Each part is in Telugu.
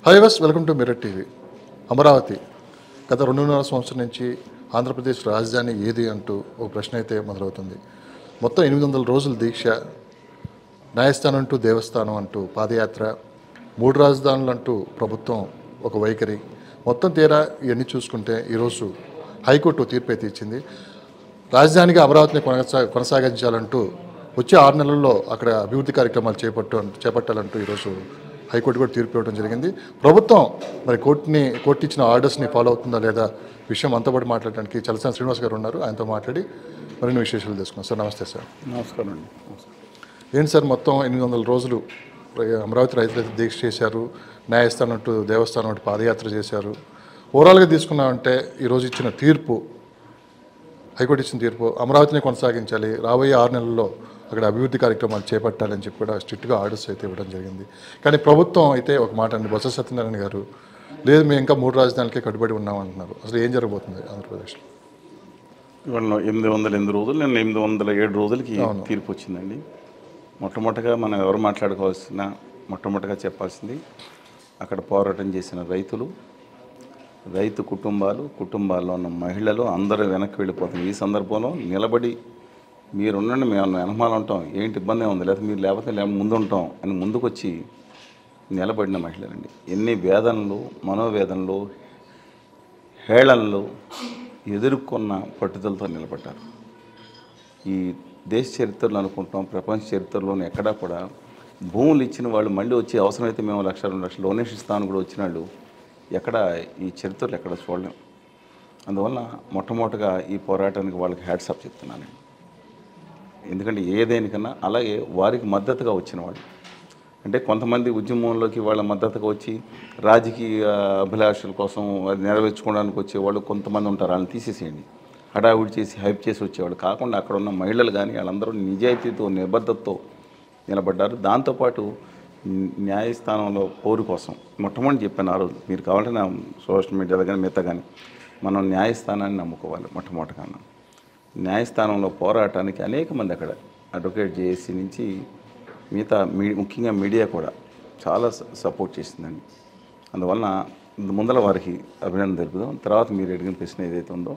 హాయ్ వస్ welcome to Mirror TV Amaravati గత రెండున్నర సంవత్సరం నుంచి ఆంధ్రప్రదేశ్ రాజధాని ఏది అంటూ ఒక ప్రశ్న అయితే మొదలవుతుంది మొత్తం ఎనిమిది వందల రోజుల దీక్ష న్యాయస్థానం అంటూ దేవస్థానం అంటూ పాదయాత్ర మూడు రాజధానులు అంటూ ప్రభుత్వం ఒక వైఖరి మొత్తం తీరా ఇవన్నీ చూసుకుంటే ఈరోజు హైకోర్టు తీర్పు అయితే ఇచ్చింది రాజధానిగా అమరావతిని కొనసా కొనసాగించాలంటూ వచ్చే ఆరు నెలల్లో అక్కడ అభివృద్ధి కార్యక్రమాలు చేపట్టు చేపట్టాలంటూ ఈరోజు హైకోర్టు కూడా తీర్పు ఇవ్వడం జరిగింది ప్రభుత్వం మరి కోర్టుని కోర్టు ఇచ్చిన ఆర్డర్స్ని ఫాలో అవుతుందా లేదా విషయం అంతా పాటు మాట్లాడడానికి చలసాని శ్రీనివాస్ గారు ఉన్నారు ఆయనతో మాట్లాడి మరిన్ని విశేషాలు తెలుసుకున్నాం సార్ నమస్తే సార్ నమస్కారం అండి నమస్కారం. ఏంటి సార్ మొత్తం ఎనిమిది వందల రోజులు అమరావతి రైతులు అయితే దీక్ష చేశారు న్యాయస్థానం అంటూ దేవస్థానం అంటూ పాదయాత్ర చేశారు ఓవరాల్గా తీసుకున్నామంటే ఈరోజు ఇచ్చిన తీర్పు హైకోర్టు ఇచ్చిన తీర్పు అమరావతిని కొనసాగించాలి రాబోయే ఆరు నెలల్లో అక్కడ అభివృద్ధి కార్యక్రమాలు చేపట్టాలని చెప్పి కూడా స్ట్రిక్ట్గా ఆర్డర్స్ అయితే ఇవ్వడం జరిగింది కానీ ప్రభుత్వం అయితే ఒక మాట అండి బొత్స సత్యనారాయణ గారు లేదు మేము ఇంకా మూడు రాజధానులకే కట్టుబడి ఉన్నామంటున్నారు అసలు ఏం జరగబోతుంది ఆంధ్రప్రదేశ్లో ఇవాళ ఎనిమిది వందల ఎనిమిది రోజులు నేను ఎనిమిది వందల ఏడు రోజులకి తీర్పు వచ్చిందండి మొట్టమొదటిగా మనం ఎవరు మాట్లాడుకోవాల్సిన మొట్టమొదటిగా చెప్పాల్సింది అక్కడ పోరాటం చేసిన రైతులు రైతు కుటుంబాలు కుటుంబాల్లో ఉన్న మహిళలు అందరూ వెనక్కి వెళ్ళిపోతుంది ఈ సందర్భంలో నిలబడి మీరు ఉండండి మేము వెనమాల ఉంటాం ఏంటి ఇబ్బంది ఉంది లేకపోతే మీరు లేకపోతే లే- ముందు ఉంటాం అని ముందుకొచ్చి నిలబడిన మహిళలండి ఎన్ని వేదనలు మనోవేదనలు హేళనలు ఎదుర్కొన్న పట్టుదలతో నిలబడ్డారు ఈ దేశ చరిత్రలో అనుకుంటాం ప్రపంచ చరిత్రలోనే ఎక్కడా కూడా భూములు ఇచ్చిన వాళ్ళు మళ్ళీ వచ్చి అవసరమైతే మేము లక్ష రెండు లక్షలు డొనేషన్ ఇస్తామని కూడా వచ్చిన వాళ్ళు ఎక్కడ ఈ చరిత్రలో ఎక్కడ చూడలేం అందువల్ల మొట్టమొదటిగా ఈ పోరాటానికి వాళ్ళకి హ్యాట్సప్ చెప్తున్నాను ఎందుకంటే ఏదేనికన్నా అలాగే వారికి మద్దతుగా వచ్చిన వాళ్ళు అంటే కొంతమంది ఉద్యమంలోకి వాళ్ళ మద్దతుగా వచ్చి రాజకీయ అభిలాషల కోసం అది నెరవేర్చుకోవడానికి వచ్చేవాళ్ళు కొంతమంది ఉంటారు వాళ్ళని తీసేసేయండి హడావుడి చేసి హైప్ చేసి వచ్చేవాళ్ళు కాకుండా అక్కడ ఉన్న మహిళలు కానీ వాళ్ళందరూ నిజాయితీతో నిబద్ధతతో నిలబడ్డారు దాంతోపాటు న్యా- న్యాయస్థానంలో పౌరు కోసం మొట్టమొదటి చెప్పాను ఆ రోజు మీరు కావాలంటే నా సోషల్ మీడియాలో కానీ మిగతా కానీ మనం న్యాయస్థానాన్ని నమ్ముకోవాలి మొట్టమొదటిగా న్యాయస్థానంలో పోరాటానికి అనేక మంది అక్కడ అడ్వకేట్ జేఏసీ నుంచి మిగతా మీ ముఖ్యంగా మీడియా కూడా చాలా స- సపోర్ట్ చేసిందండి అందువలన ముందర వారికి అభినందన తెలుపుదాం తర్వాత మీరు అడిగిన ప్రశ్న ఏదైతే ఉందో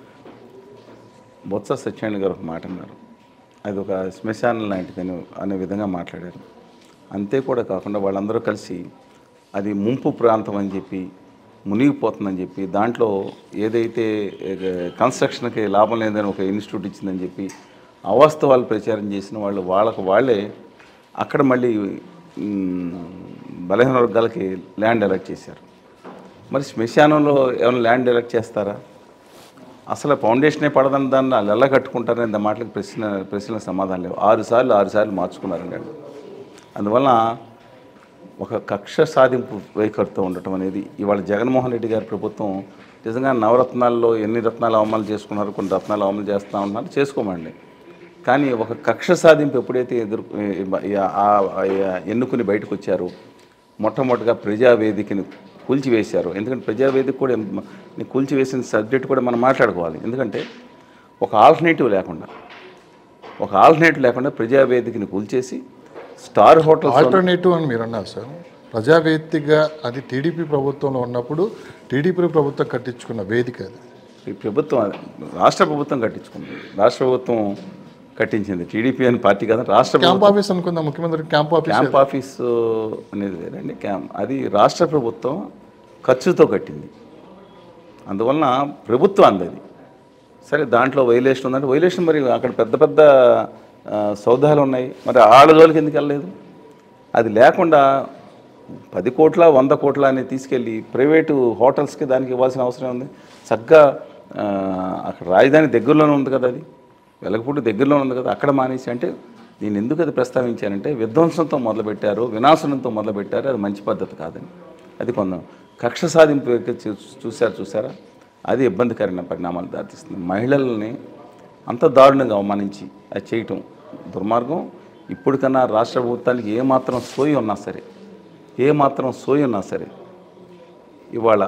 బొత్స సత్యనారాయణ గారు ఒక మాట అన్నారు అది ఒక శ్మశానం లాంటిదని అనే విధంగా మాట్లాడారు అంతే కూడా కాకుండా వాళ్ళందరూ కలిసి అది ముంపు ప్రాంతం అని చెప్పి మునిగిపోతుందని చెప్పి దాంట్లో ఏదైతే ఏ, కన్స్ట్రక్షన్కి లాభం లేదని ఒక ఇన్స్టిట్యూట్ ఇచ్చిందని చెప్పి అవాస్తవాలు ప్రచారం చేసిన వాళ్ళు వాళ్ళకు వాళ్ళే అక్కడ మళ్ళీ మ్, బలహీన వర్గాలకి ల్యాండ్ ఎలక్ట్ చేశారు మరి శ్మశానంలో ఏమైనా ల్యాండ్ ఎలక్ట్ చేస్తారా అసలు ఫౌండేషనే పడదని దాన్ని వాళ్ళు ఎలా కట్టుకుంటారనే దా మాటలకు ప్రశ్న ప్రశ్నలకు సమాధానం లేవు ఆరు సార్లు ఆరు సార్లు మార్చుకున్నారండి వాళ్ళు. అందువలన ఒక కక్ష సాధింపు వైఖరితో ఉండటం అనేది ఇవాళ జగన్మోహన్ రెడ్డి గారి ప్రభుత్వం నిజంగా నవరత్నాల్లో ఎన్ని రత్నాలు అమలు చేసుకున్నారు కొన్ని రత్నాలు అమలు చేస్తూ ఉన్నారు చేసుకోమండి కానీ ఒక కక్ష సాధింపు ఎప్పుడైతే ఎదురు ఆ- ఆ- ఆ- ఎన్నుకుని బయటకు వచ్చారో మొట్టమొదటిగా ప్రజావేదికని కూల్చివేశారు ఎందుకంటే ప్రజావేదిక కూడా ఎం- ని కూల్చివేసిన సబ్జెక్ట్ కూడా మనం మాట్లాడుకోవాలి ఎందుకంటే ఒక ఆల్టర్నేటివ్ లేకుండా ఒక ఆల్టర్నేటివ్ లేకుండా ప్రజావేదికని కూల్చేసి స్టార్ హోటల్స్ ఆల్టర్నేటివ్ అని మీరు అన్నారు సార్ ప్రజావేదికగా అది టీడీపీ ప్రభుత్వంలో ఉన్నప్పుడు టీడీపీ ప్రభుత్వం కట్టించుకున్న వేదిక అది ఈ ప్రభుత్వం రాష్ట్ర ప్రభుత్వం కట్టించుకుంది రాష్ట్ర ప్రభుత్వం కట్టించింది టీడీపీ అని పార్టీ కదా రాష్ట్ర క్యాంప్ ఆఫీస్ అనుకుందాం ముఖ్యమంత్రి క్యాంప్ ఆఫీస్ క్యాంప్ ఆఫీస్ అనేది వేరండి క్యాంప్ అది రాష్ట్ర ప్రభుత్వం ఖర్చుతో కట్టింది అందువలన ప్రభుత్వం అందది సరే దాంట్లో వైలేషన్ ఉందంటే వైలేషన్ మరి అక్కడ పెద్ద పెద్ద ఆ, సౌదాలు ఉన్నాయి మరి ఆళ్ళ జోలికి ఎందుకు వెళ్ళలేదు అది లేకుండా పది కోట్ల వంద కోట్ల అనేది తీసుకెళ్ళి ప్రైవేటు హోటల్స్కి దానికి ఇవ్వాల్సిన అవసరం ఉంది చక్కగా ఆ, అక్కడ రాజధాని దగ్గరలోనే ఉంది కదా అది వెలగపూడి దగ్గరలో ఉంది కదా అక్కడ మానేసి అంటే నేను ఎందుకు అది ప్రస్తావించానంటే విధ్వంసంతో మొదలుపెట్టారు వినాశనంతో మొదలుపెట్టారు అది మంచి పద్ధతి కాదని అది కొందాం కక్ష సాధింపు వైఖరి చూ- చూశారు చూసారా అది ఇబ్బందికరమైన పరిణామాలు దారితీస్తుంది మహిళల్ని అంత దారుణంగా అవమానించి అది చేయటం దుర్మార్గం ఇప్పటికన్నా రాష్ట్ర ప్రభుత్వానికి ఏమాత్రం సోయి ఉన్నా సరే ఏమాత్రం సోయి ఉన్నా సరే ఇవాళ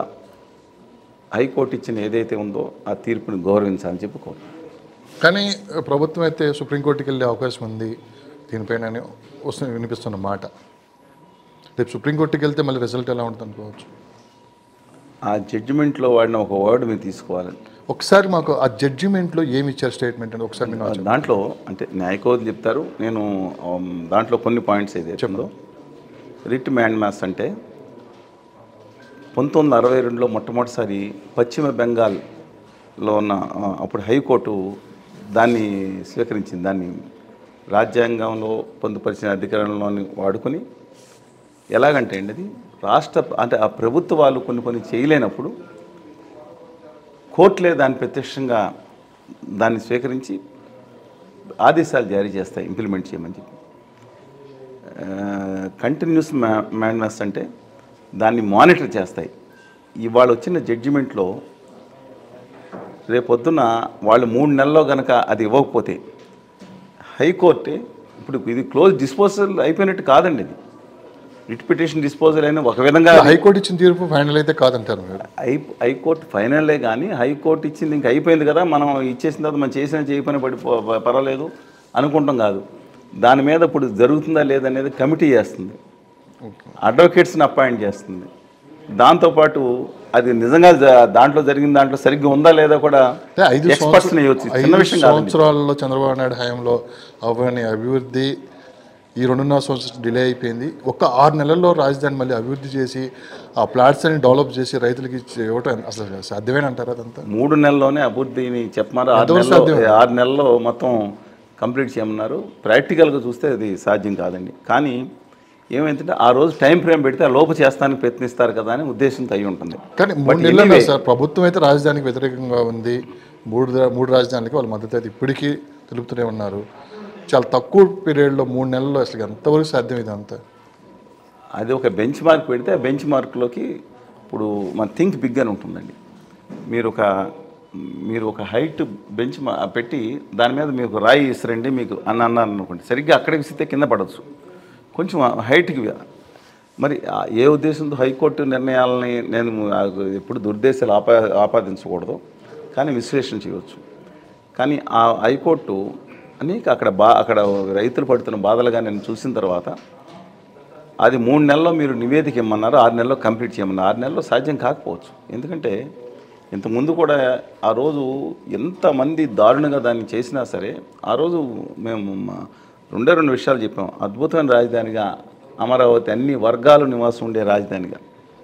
హైకోర్టు ఇచ్చిన ఏదైతే ఉందో ఆ తీర్పుని గౌరవించాలని చెప్పి కోరు కానీ ప్రభుత్వం అయితే సుప్రీంకోర్టుకి వెళ్ళే అవకాశం ఉంది దీనిపైన వస్తుంది వినిపిస్తున్న మాట రేపు సుప్రీంకోర్టుకి వెళ్తే మళ్ళీ రిజల్ట్ ఎలా ఉంటుంది అనుకోవచ్చు ఆ జడ్జిమెంట్లో వాడిన ఒక వర్డ్ మీరు తీసుకోవాలండి ఒకసారి మాకు ఆ జడ్జిమెంట్లో ఏమి ఇచ్చారు స్టేట్మెంట్ అని ఒకసారి మీరు దాంట్లో అంటే న్యాయకోదులు చెప్తారు నేను ఆమ్, దాంట్లో కొన్ని పాయింట్స్ ఏదైతే ఉందో రిట్ మ్యాండ్ మ్యాథ్స్ అంటే పంతొమ్మిది వందల అరవై రెండులో మొట్టమొదటిసారి పశ్చిమ బెంగాల్లో ఉన్న ఆ, అప్పుడు హైకోర్టు దాన్ని స్వీకరించింది దాన్ని రాజ్యాంగంలో పొందుపరిచిన అధికారంలోని వాడుకొని ఎలాగంటే అండి అది రాష్ట్ర అంటే ఆ ప్రభుత్వాలు కొన్ని కొన్ని చేయలేనప్పుడు కోర్టులే దాన్ని ప్రత్యక్షంగా దాన్ని స్వీకరించి ఆదేశాలు జారీ చేస్తాయి ఇంప్లిమెంట్ చేయమని చెప్పి కంటిన్యూస్ మ్యా మ్యాన్మెస్ అంటే దాన్ని మానిటర్ చేస్తాయి ఇవాళ వచ్చిన జడ్జిమెంట్లో రేపొద్దున వాళ్ళు మూడు నెలల్లో కనుక అది ఇవ్వకపోతే హైకోర్టే ఇప్పుడు ఇది క్లోజ్ డిస్పోజల్ అయిపోయినట్టు కాదండి ఇది రిట్ పిటిషన్ డిస్పోజల్ అయిన ఒక విధంగా హైకోర్టు ఇచ్చిన తీర్పు ఫైనల్ అయితే కాదంటారు మీరు హై హైకోర్టు ఫైనల్లే కానీ హైకోర్టు ఇచ్చింది ఇంకా అయిపోయింది కదా మనం ఇచ్చేసిన తర్వాత మనం చేసిన చేయకపోయినా పడి ప- పర్వాలేదు అనుకుంటాం కాదు దాని మీద ఇప్పుడు జరుగుతుందా లేదనేది కమిటీ చేస్తుంది అడ్వకేట్స్ని అపాయింట్ చేస్తుంది దాంతోపాటు అది నిజంగా జ- దాంట్లో జరిగిన దాంట్లో సరిగ్గా ఉందా లేదా కూడా అంటే ఐదు ఎక్స్పర్ట్స్ని వేయవచ్చు సంవత్సరాలు చిన్న ఐదు విషయం కాదండి సంవత్సరాలలో చంద్రబాబు నాయుడు హయాంలో అవ్వని అభివృద్ధి ఈ రెండున్నర సంవత్సరం డిలే అయిపోయింది ఒక ఆరు నెలల్లో రాజధాని మళ్ళీ అభివృద్ధి చేసి ఆ ప్లాట్స్ అని డెవలప్ చేసి రైతులకి ఇచ్చి ఇవ్వటం అసలు సాధ్యమేనా అంటారు అదంతా మూడు నెలల్లోనే అభివృద్ధిని చెప్పమారు ఆరు ఎంతవరకు నెలల్లో ఆరు నెలల్లో మొత్తం కంప్లీట్ చేయమన్నారు ప్రాక్టికల్గా చూస్తే అది సాధ్యం కాదండి కానీ ఏమైందంటే ఆ రోజు టైం ఫ్రేమ్ పెడితే ఆ లోపు చేస్తానికి ప్రయత్నిస్తారు కదా అని ఉద్దేశంతో అయి ఉంటుంది కానీ మూడు నెలలు అన్నారు సార్ ప్రభుత్వం అయితే రాజధానికి వ్యతిరేకంగా ఉంది మూడు దా- మూడు రాజధానులకి వాళ్ళ మద్దతు అయితే ఇప్పటికీ తెలుపుతూనే ఉన్నారు చాలా తక్కువ పీరియడ్లో మూడు నెలల్లో అసలు ఎంతవరకు సాధ్యం ఇదంతా అది ఒక బెంచ్ మార్క్ పెడితే ఆ బెంచ్ మార్క్లోకి ఇప్పుడు మన థింక్ బిగ్ అని ఉంటుందండి మీరు ఒక మీరు ఒక హైట్ బెంచ్ మా- పెట్టి దాని మీద మీకు రాయి ఇస్తారండి మీకు అని అన్నారు అనుకోండి సరిగ్గా అక్కడికి విసితే కింద పడవచ్చు కొంచెం హైట్కి మరి ఆ ఏ ఉద్దేశంతో హైకోర్టు నిర్ణయాలని నేను ఆ ఎప్పుడు దుర్దేశాలు ఆపా ఆపాదించకూడదు కానీ విశ్లేషణ చేయవచ్చు కానీ ఆ హైకోర్టు అనేక అక్కడ బా అక్కడ రైతులు పడుతున్న బాధలుగా నేను చూసిన తర్వాత అది మూడు నెలల్లో మీరు నివేదిక ఇమ్మన్నారు ఆరు నెలల్లో కంప్లీట్ చేయమన్నారు ఆరు నెలల్లో సాధ్యం కాకపోవచ్చు ఎందుకంటే ఇంతకుముందు కూడా ఆ రోజు ఎంతమంది దారుణంగా దాన్ని చేసినా సరే ఆ రోజు మేము మా- రెండే రెండు విషయాలు చెప్పాం అద్భుతమైన రాజధానిగా అమరావతి అన్ని వర్గాలు నివాసం ఉండే రాజధానిగా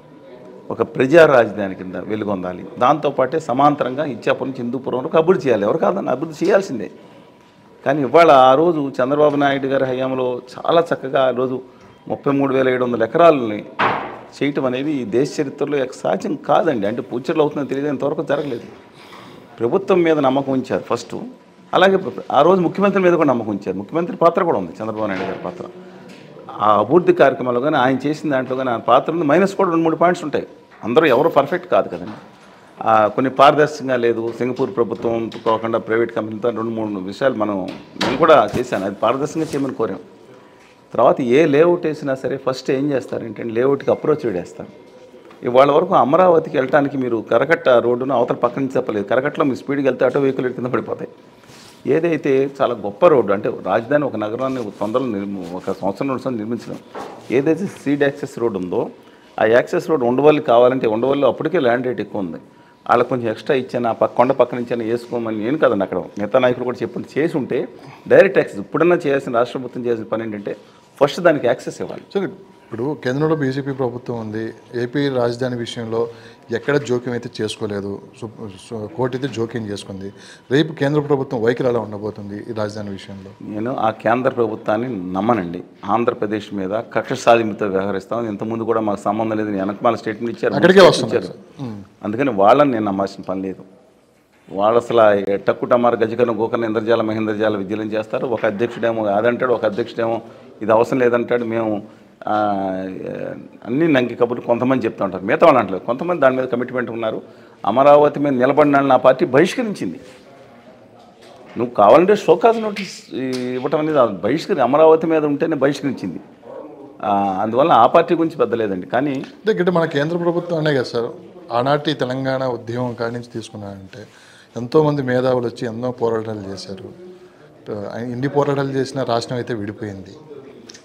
ఒక ప్రజా రాజధాని కింద వెలుగొందాలి దాంతోపాటే సమాంతరంగా ఇచ్చాపురం నుంచి హిందూపురం వరకు అభివృద్ధి చేయాలి ఎవరు కాదని అభివృద్ధి చేయాల్సిందే కానీ ఇవాళ ఆ రోజు చంద్రబాబు నాయుడు గారి హయాంలో చాలా చక్కగా ఆ రోజు ముప్పై మూడు వేల ఏడు వందల ఎకరాలని చేయటం అనేది ఈ దేశ చరిత్రలో ఎక్క- సాధ్యం కాదండి అంటే పూచర్లు అవుతుందో తెలియదు ఇంతవరకు జరగలేదు ప్రభుత్వం మీద నమ్మకం ఉంచారు ఫస్ట్ అలాగే ప్ర- ఆ రోజు ముఖ్యమంత్రి మీద కూడా నమ్మకం ఉంచారు ముఖ్యమంత్రి పాత్ర కూడా ఉంది చంద్రబాబు నాయుడు గారి పాత్ర ఆ అభివృద్ధి కార్యక్రమాలు కానీ ఆయన చేసిన దాంట్లో కానీ ఆయన పాత్ర ఉంది మైనస్ కూడా రెండు మూడు పాయింట్స్ ఉంటాయి అందరూ ఎవరు పర్ఫెక్ట్ కాదు కదండి ఆ, కొన్ని పారదర్శకంగా లేదు సింగపూర్ ప్రభుత్వం కాకుండా ప్రైవేట్ కంపెనీతో రెండు మూడు విషయాలు మనం నేను కూడా చేశాను అది పారదర్శకంగా చేయమని కోరాం తర్వాత ఏ లేఅవుట్ వేసినా సరే ఫస్ట్ ఏం చేస్తారు ఏంటంటే లేఅవుట్కి అప్రోచ్ వేస్తారు ఇవాళ వరకు అమరావతికి వెళ్ళటానికి మీరు కరకట్ట రోడ్డును అవతల పక్క నుంచి చెప్పలేదు కరకట్టలో మీ స్పీడ్కి వెళ్తే ఆటో వెహికల్ కింద పడిపోతాయి ఏదైతే చాలా గొప్ప రోడ్డు అంటే రాజధాని ఒక నగరాన్ని తొందరలో నిర్మి ఒక సంవత్సరం రెండు సంవత్సరం నిర్మించడం ఏదైతే సీడ్ యాక్సెస్ రోడ్ ఉందో ఆ యాక్సెస్ రోడ్ ఉండవల్లి కావాలంటే ఉండవల్లి అప్పటికే ల్యాండ్ రేట్ ఎక్కువ ఉంది వాళ్ళకి కొంచెం ఎక్స్ట్రా ఇచ్చాను ఆ పక్క కొండ పక్క నుంచి అయినా వేసుకోమని నేను కదండి అక్కడ మిగతా నాయకులు కూడా చెప్పి చేసి ఉంటే డైరెక్ట్ యాక్సెస్ ఇప్పుడన్నా చేయాల్సిన రాష్ట్ర ప్రభుత్వం చేయాల్సిన పని ఏంటంటే ఫస్ట్ దానికి యాక్సెస్ ఇవ్వాలి సరే ఇప్పుడు కేంద్రంలో బీజేపీ ప్రభుత్వం ఉంది ఏపీ రాజధాని విషయంలో ఎక్కడ జోక్యం అయితే చేసుకోలేదు సుప్- సు- కోర్టు అయితే జోక్యం చేసుకుంది రేపు కేంద్ర ప్రభుత్వం వైఖరి ఎలా ఉండబోతుంది ఈ రాజధాని విషయంలో నేను ఆ కేంద్ర ప్రభుత్వాన్ని నమ్మనండి ఆంధ్రప్రదేశ్ మీద కక్ష సాధింపుతో వ్యవహరిస్తాం ఇంతకుముందు కూడా మాకు సంబంధం లేదు వెనకమాల స్టేట్మెంట్ ఇచ్చారు అక్కడికే మూడు వస్తున్నారు ఇచ్చారు అందుకని వాళ్ళని నేను నమ్మాల్సిన పని లేదు వాళ్ళు అసలు ఆ టక్కు టమార గజకర్ణ గోకర్ణ ఇంద్రజాల మహేంద్రజాల విద్యలను చేస్తారు ఒక అధ్యక్షుడేమో అదంటాడు ఒక అధ్యక్షుడేమో ఇది అవసరం లేదంటాడు మేము ఆ, అన్ని నంకి కబుర్లు కొంతమంది చెప్తూ ఉంటారు మిగతా వాళ్ళు అంటలేదు కొంతమంది దాని మీద కమిట్మెంట్ ఉన్నారు అమరావతి మీద నిలబడిన నా పార్టీ బహిష్కరించింది నువ్వు కావాలంటే షోకాజ్ నోటీస్ ఇవ్వటం అనేది అది బహిష్కరి అమరావతి మీద ఉంటేనే బహిష్కరించింది ఆ, అందువల్ల ఆ పార్టీ గురించి పెద్ద లేదండి కానీ అంటే ఇక్కడ మన కేంద్ర ప్రభుత్వం అనే కదా సార్ ఆనాటి తెలంగాణ ఉద్యమం కాడి నుంచి తీసుకున్నారంటే ఎంతోమంది మేధావులు వచ్చి ఎన్నో పోరాటాలు చేశారు ఆ, ఇన్ని పోరాటాలు చేసిన రాష్ట్రం అయితే విడిపోయింది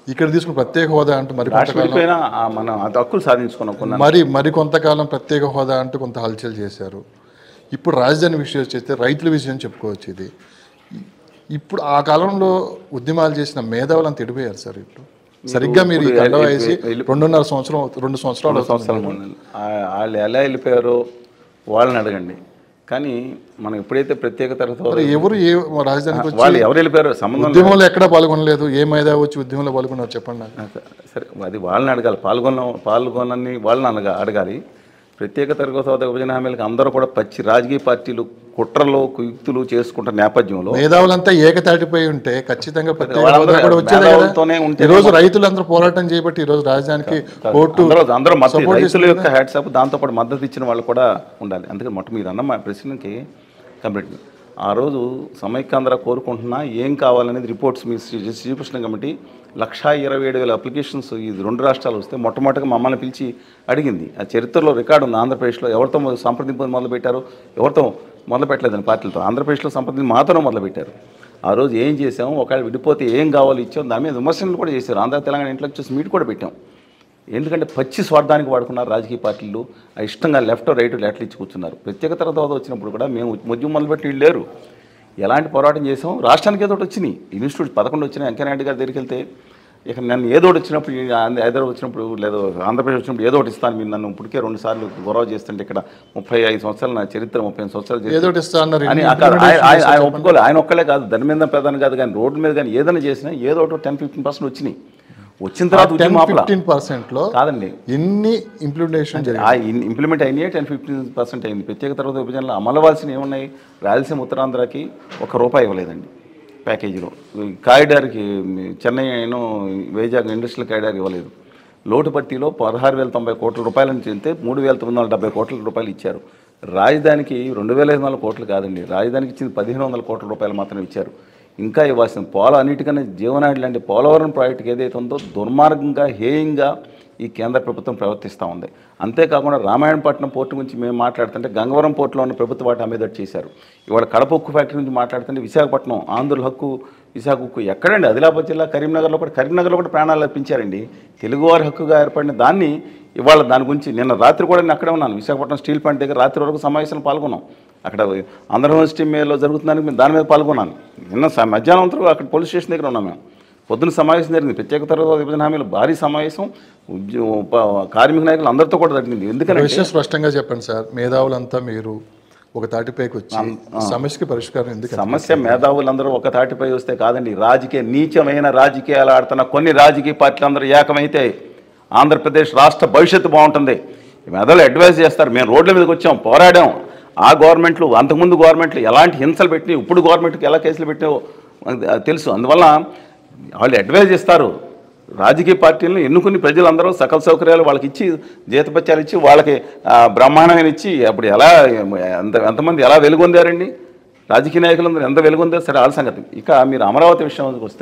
ఇక్కడ తీసుకున్న ప్రత్యేక హోదా అంటూ మరి రాష్ట్రం కొంతకాలం వెళ్ళిపోయినా ఆ మనం ఆ హక్కులు సాధించుకున్నాం కొన్నాను మరి మరి కొంతకాలం ప్రత్యేక హోదా అంటూ కొంత హల్చల్ చేశారు ఇప్పుడు రాజధాని విషయం చేస్తే రైతుల విషయం చెప్పుకోవచ్చు ఇది ఇ- ఇప్పుడు ఆ కాలంలో ఉద్యమాలు చేసిన మేధావులు అంత ఎడిపోయారు సార్ ఇప్పుడు సరిగ్గా మీరు ఈ కండ వేసి రెండున్నర సంవత్సరం అవుతు- రెండు సంవత్సరాలు అవుతుంది. సంవత్సరాలు ఉండండి. ఆ- వాళ్ళు ఎలా వెళ్ళిపోయారో వాళ్ళని అడగండి కానీ మనం ఎప్పుడైతే ప్రత్యేక తరగతి మరి ఎవరు ఏ రాజధానికి వచ్చి వాళ్ళు ఎవరు వెళ్ళిపోయారో సంబంధం ఉద్యమంలో ఎక్కడ పాల్గొనలేదు ఏ మేధావి వచ్చి ఉద్యమంలో పాల్గొన్నారు చెప్పండి నాకు సరే అది వాళ్ళని అడగాలి పాల్గొన్న పాల్గొనని వాళ్ళని అనగా అడగాలి ప్రత్యేక తరగతి హోదా విభజన హామీలకు అందరూ కూడా పచ్చి రాజకీయ పార్టీలు కుట్రలు కుయుక్తులు చేసుకుంటున్న నేపథ్యంలో మేధావులంతా ఏకతాటిపోయి ఉంటే ఖచ్చితంగా ప్రత్యేక వాళ్ళందరూ హోదా కూడా వచ్చేదే కదా మేధావులతోనే ఉంటే ఈ రోజు రైతులందరూ పోరాటం చేయబట్టి ఈ రోజు రాజధానికి కోర్టు అందరూ అందరూ మద్దతు రైతుల యొక్క హ్యాట్సాప్ దాంతోపాటు మద్దతు ఇచ్చిన వాళ్ళు కూడా ఉండాలి అందుకని మొట్ట మీరు అన్న మా ప్రశ్నకి కంప్లీట్ ఆ రోజు సమైక్యాంధ్ర కోరుకుంటున్నా ఏం కావాలనేది రిపోర్ట్స్ మీ శ్రీ శ్రీకృష్ణ కమిటీ లక్షా ఇరవై ఏడు వేల అప్లికేషన్స్ ఈ రెండు రాష్ట్రాలు వస్తే మొట్టమొదటిగా మమ్మల్ని పిలిచి అడిగింది ఆ చరిత్రలో రికార్డు ఉంది ఆంధ్రప్రదేశ్లో ఎవరితో మొ- సంప్రదింపులు మొదలుపెట్టారు ఎవరితో మొదలు పెట్టలేదని పార్టీలతో ఆంధ్రప్రదేశ్లో సంప్రదింపు మాతోనే మొదలుపెట్టారు ఆ రోజు ఏం చేసాం ఒకవేళ విడిపోతే ఏం కావాలో ఇచ్చాం దాని మీద విమర్శలు కూడా చేశారు ఆంధ్ర తెలంగాణ ఇంట్లో వచ్చేసి మీట్ కూడా పెట్టాం ఎందుకంటే పచ్చి స్వార్థానికి వాడుకున్నారు రాజకీయ పార్టీలు ఆ ఇష్టంగా లెఫ్ట్ రైట్ లెట్లు ఇచ్చి కూర్చున్నారు ప్రత్యేక తరగతి హోదా వచ్చినప్పుడు కూడా మేము ఉద్యమం మొదలుపెట్టి వీళ్ళు లేరు ఎలాంటి పోరాటం చేసాం రాష్ట్రానికి ఏదో ఒకటి వచ్చినాయి ఇన్స్టిట్యూట్ పదకొండు వచ్చినాయి వెంకయ్యనాయుడు గారి దగ్గరికి వెళ్తే ఇక నన్ను ఏదో ఒకటి వచ్చినప్పుడు ఈ ఆంధ్ర- హైదరాబాద్ వచ్చినప్పుడు లేదా ఆంధ్రప్రదేశ్ వచ్చినప్పుడు ఏదో ఒకటి ఇస్తాను మీరు నన్ను ఇప్పటికే రెండు సార్లు గొడవ చేస్తుంటే ఇక్కడ ముప్పై ఐదు సంవత్సరాలు నా చరిత్ర ముప్పై ఐదు సంవత్సరాలు చేసి- ఏదో ఒకటి ఇస్తా అన్నారు అని అక్కడ ఆయన- ఆయన ఆయన ఒప్పుకోలేదు ఆయన ఒక్కలే కాదు ధర్మేంద్ర ప్రధాని కాదు కానీ రోడ్డు మీద కానీ ఏదైనా చేసినా ఏదో ఒకటి టెన్ ఫిఫ్టీన్ పర్సెంట్ వచ్చినాయి వచ్చిన తర్వాత టెన్ ఉద్యమం ఆపలా. ఫిఫ్టీన్ పర్సెంట్ లో కాదండి ఎన్ని ఇంప్లిమెంటేషన్ జరిగింది ఆ ఇన్- ఇంప్లిమెంట్ అయినాయి టెన్ ఫిఫ్టీన్ పర్సెంట్ అయింది ప్రత్యేక తరగతి విభజనలో అమలవలసిన ఏమున్నాయి రాయలసీమ ఉత్తరాంధ్రకి ఒక రూపాయి ఇవ్వలేదండి ప్యాకేజీలో ఈ కారిడార్కి చెన్నై అయినో వైజాగ్ ఇండస్ట్రియల్ కారిడార్ ఇవ్వలేదు లోటు పట్టిలో పదహారు వేల తొంభై కోట్ల రూపాయల నుంచి వెళ్తే మూడు వేల తొమ్మిది వందల డెబ్బై కోట్ల రూపాయలు ఇచ్చారు రాజధానికి రెండు వేల ఐదు వందల కోట్లు కాదండి రాజధానికి ఇచ్చింది పదిహేను వందల కోట్ల రూపాయలు మాత్రమే ఇచ్చారు ఇంకా ఇవ్వాల్సిన పోల అన్నిటికన్నా జీవనాడి లాంటి పోలవరం ప్రాజెక్టుకి ఏదైతే ఉందో దుర్మార్గంగా హేయంగా ఈ కేంద్ర ప్రభుత్వం ప్రవర్తిస్తూ ఉంది అంతేకాకుండా రామాయణపట్నం పోర్టు గురించి మేము మాట్లాడుతుంటే గంగవరం పోర్టులో ఉన్న ప్రభుత్వ వాటి అమ్మేదట్టు చేశారు ఇవాళ కడప ఉక్కు ఫ్యాక్టరీ గురించి మాట్లాడుతుంటే విశాఖపట్నం ఆంధ్రుల హక్కు విశాఖ ఉక్కు ఎక్కడండి ఆదిలాబాద్ జిల్లా కరీంనగర్లో కూడా కరీంనగర్లో కూడా ప్రాణాలు అర్పించారండి తెలుగువారి హక్కుగా ఏర్పడిన దాన్ని ఇవాళ దాని గురించి నిన్న రాత్రి కూడా నేను అక్కడే ఉన్నాను విశాఖపట్నం స్టీల్ ప్లాంట్ దగ్గర రాత్రి వరకు సమావేశంలో పాల్గొన్నాం అక్కడ ఆంధ్ర యూనివర్సిటీ మేలో జరుగుతుందానికి మేము దాని మీద పాల్గొన్నాను నిన్న సా- మధ్యాహ్నం అంతా అక్కడ పోలీస్ స్టేషన్ దగ్గర ఉన్నాం మేము పొద్దున సమావేశం జరిగింది ప్రత్యేక తరగతి విభజన హామీలు భారీ సమావేశం ఉద్యో ఉప- కార్మిక నాయకులు అందరితో కూడా జరిగింది ఎందుకంటే విషయం స్పష్టంగా చెప్పండి సార్ మేధావులంతా మీరు ఒక తాటిపైకి వచ్చి సమస్యకి పరిష్కారం ఎందుకు సమస్య మేధావులందరూ ఒక తాటిపై వస్తే కాదండి రాజకీయ నీచమైన రాజకీయాలు ఆడుతున్న కొన్ని రాజకీయ పార్టీలు అందరూ ఏకమైతే ఆంధ్రప్రదేశ్ రాష్ట్ర భవిష్యత్తు బాగుంటుంది ఈ మేధావులు అడ్వైజ్ చేస్తారు మేము రోడ్ల మీదకి వచ్చాం పోరాడాం ఆ గవర్నమెంట్లు అంతకుముందు గవర్నమెంట్లు ఎలాంటి హింసలు పెట్టినాయి ఇప్పుడు గవర్నమెంట్కి ఎలా కేసులు పెట్టినావో మనకు తెలుసు అందువల్ల వాళ్ళు అడ్వైజ్ ఇస్తారు రాజకీయ పార్టీలను ఎన్నుకుని ప్రజలందరూ సకల సౌకర్యాలు వాళ్ళకి ఇచ్చి జీతపత్యాలు ఇచ్చి వాళ్ళకి ఆ, బ్రహ్మాండమైన ఇచ్చి అప్పుడు ఎలా ఎంత ఎంతమంది ఎలా వెలుగొందారండి రాజకీయ నాయకులందరూ ఎంత వెలుగొందారు సరే వాళ్ళ సంగతి ఇక మీరు అమరావతి విషయానికి వస్తే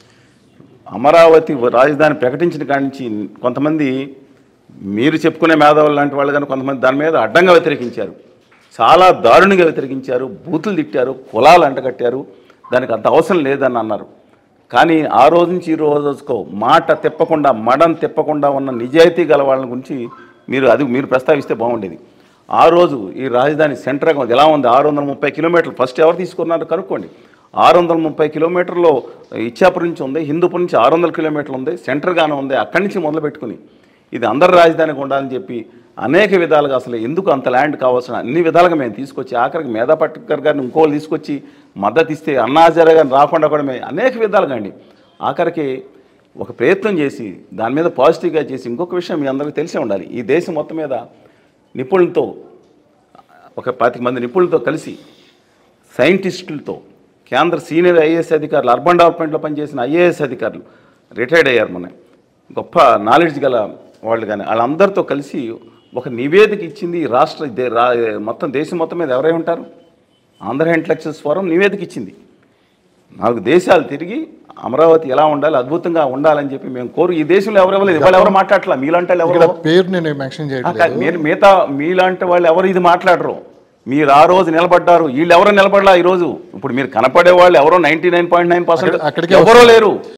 అమరావతి రాజధాని ప్రకటించిన కాడి నుంచి కొంతమంది మీరు చెప్పుకునే మేధావులు లాంటి వాళ్ళు కానీ కొంతమంది దాని మీద అడ్డంగా వ్యతిరేకించారు చాలా దారుణంగా వ్యతిరేకించారు బూతులు తిట్టారు కులాలు అంటగట్టారు దానికి అంత అవసరం లేదని అన్నారు కానీ ఆ రోజు నుంచి ఈ రోజుకో మాట తిప్పకుండా మడం తిప్పకుండా ఉన్న నిజాయితీ గల వాళ్ళ గురించి మీరు అది మీరు ప్రస్తావిస్తే బాగుండేది ఆ రోజు ఈ రాజధాని సెంటర్గా ఉంది ఎలా ఉంది ఆరు వందల ముప్పై కిలోమీటర్లు ఫస్ట్ ఎవరు తీసుకున్నారో కనుక్కోండి ఆరు వందల ముప్పై కిలోమీటర్లో ఇచ్చాపురం నుంచి ఉంది హిందూపురం నుంచి ఆరు వందల కిలోమీటర్లు ఉంది సెంటర్గానే ఉంది అక్కడి నుంచి మొదలు పెట్టుకుని ఇది అందరి రాజధానికి ఉండాలని చెప్పి అనేక విధాలుగా అసలు ఎందుకు అంత ల్యాండ్ కావాల్సిన అన్ని విధాలుగా మేము తీసుకొచ్చి ఆఖరికి మేధా పట్కర్ గారిని ఇంకోళ్ళు తీసుకొచ్చి మద్దతు ఇస్తే అన్నాచార్య గారిని రాకుండా కూడా మేము అనేక విధాలుగా అండి ఆఖరికి ఒక ప్రయత్నం చేసి దాని మీద పాజిటివ్గా చేసి ఇంకొక విషయం మీ అందరికీ తెలిసే ఉండాలి ఈ దేశం మొత్తం మీద నిపుణులతో ఒక పాతిక మంది నిపుణులతో కలిసి సైంటిస్టులతో కేంద్ర సీనియర్ ఐఏఎస్ అధికారులు అర్బన్ డెవలప్మెంట్లో పనిచేసిన ఐఏఎస్ అధికారులు రిటైర్డ్ అయ్యారు మన గొప్ప నాలెడ్జ్ గల వాళ్ళు కానీ వాళ్ళందరితో కలిసి ఒక నివేదిక ఇచ్చింది ఈ రాష్ట్ర దే- రా- మొత్తం దేశం మొత్తం మీద ఎవరై ఉంటారు ఆంధ్ర ఇంటలెక్చువల్స్ ఫోరం నివేదిక ఇచ్చింది నాలుగు దేశాలు తిరిగి అమరావతి ఎలా ఉండాలి అద్భుతంగా ఉండాలని చెప్పి మేము కోరు ఈ దేశంలో ఎవరెవరు లేదు వాళ్ళు ఎవరు మాట్లాడట్లా మీలాంటి వాళ్ళు ఇక్కడ ఎవరు పేరు నేను మెన్షన్ ఆ, చేయట్లేదు కాదు, మీరు మిగతా మీలాంటి వాళ్ళు ఎవరు ఇది మాట్లాడరు మీరు ఆ రోజు నిలబడ్డారు వీళ్ళు ఎవరు నిలబడలా ఈ రోజు ఇప్పుడు మీరు కనపడే వాళ్ళు ఎవరో ninety nine point nine percent అక్కడికే ఎవరో లేరు